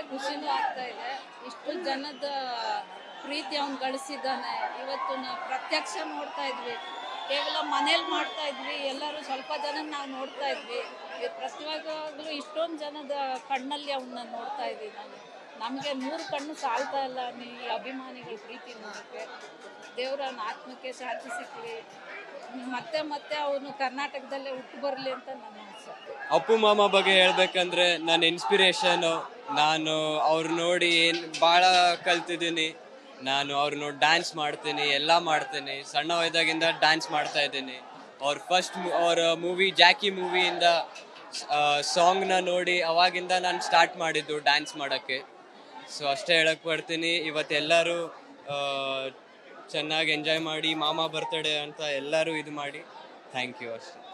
ಖುಷಿನೂ ಆಗ್ತಾ ಇದೆ ಇಷ್ಟು ಜನದ ಪ್ರೀತಿ ಅವ್ನು ಗಳಿಸಿದ್ದಾನೆ ಇವತ್ತು ನಾವು ಪ್ರತ್ಯಕ್ಷ ನೋಡ್ತಾ ಇದ್ವಿ ಕೇವಲ ಮನೇಲಿ ಮಾಡ್ತಾ ಇದ್ವಿ ಎಲ್ಲರೂ ಸ್ವಲ್ಪ ಜನ ನಾವು ನೋಡ್ತಾ ಇದ್ವಿ ಈ ಪ್ರತಿವಾಗಲೂ ಇಷ್ಟೊಂದು ಜನದ ಕಣ್ಣಲ್ಲಿ ಅವನ್ನ ನೋಡ್ತಾ ಇದ್ದೀವಿ ನಾನು ನಮಗೆ ನೂರು ಕಣ್ಣು ಸಾಲ್ತಾ ಇಲ್ಲ ನೀ ಅಭಿಮಾನಿಗಳ ಪ್ರೀತಿ ನೋಡೋಕ್ಕೆ ದೇವರ ಆತ್ಮಕ್ಕೆ ಶಾಂತಿ ಸಿಕ್ಕಲಿ ಮತ್ತೆ ಮತ್ತೆ ಅವನು ಕರ್ನಾಟಕದಲ್ಲೇ ಹುಟ್ಟು ಬರಲಿ ಅಂತ ನನ್ನ ಆಸೆ ಅಪ್ಪು ಮಾಮ ಬಗ್ಗೆ ಹೇಳ್ಬೇಕಂದ್ರೆ ನನ್ನ ಇನ್ಸ್ಪಿರೇಷನು ನಾನು ಅವ್ರು ನೋಡಿ ಏನು ಭಾಳ ಕಲ್ತಿದ್ದೀನಿ ನಾನು ಅವ್ರು ನೋಡಿ ಡ್ಯಾನ್ಸ್ ಮಾಡ್ತೀನಿ ಎಲ್ಲ ಮಾಡ್ತೀನಿ ಸಣ್ಣ ವಯದಾಗಿಂದ ಡ್ಯಾನ್ಸ್ ಮಾಡ್ತಾ ಇದ್ದೀನಿ ಅವ್ರ ಫಸ್ಟ್ ಅವ್ರ ಮೂವಿ ಜಾಕಿ ಮೂವಿಯಿಂದ ಸಾಂಗ್ನ ನೋಡಿ ಅವಾಗಿಂದ ನಾನು ಸ್ಟಾರ್ಟ್ ಮಾಡಿದ್ದು ಡ್ಯಾನ್ಸ್ ಮಾಡೋಕ್ಕೆ ಸೊ ಅಷ್ಟೇ ಹೇಳಕ್ ಬರ್ತೀನಿ ಇವತ್ತೆಲ್ಲರೂ ಚೆನ್ನಾಗಿ ಎಂಜಾಯ್ ಮಾಡಿ ಮಾಮ ಬರ್ತಡೇ ಅಂತ ಎಲ್ಲರೂ ಇದು ಮಾಡಿ ಥ್ಯಾಂಕ್ ಯು ಅಷ್ಟೇ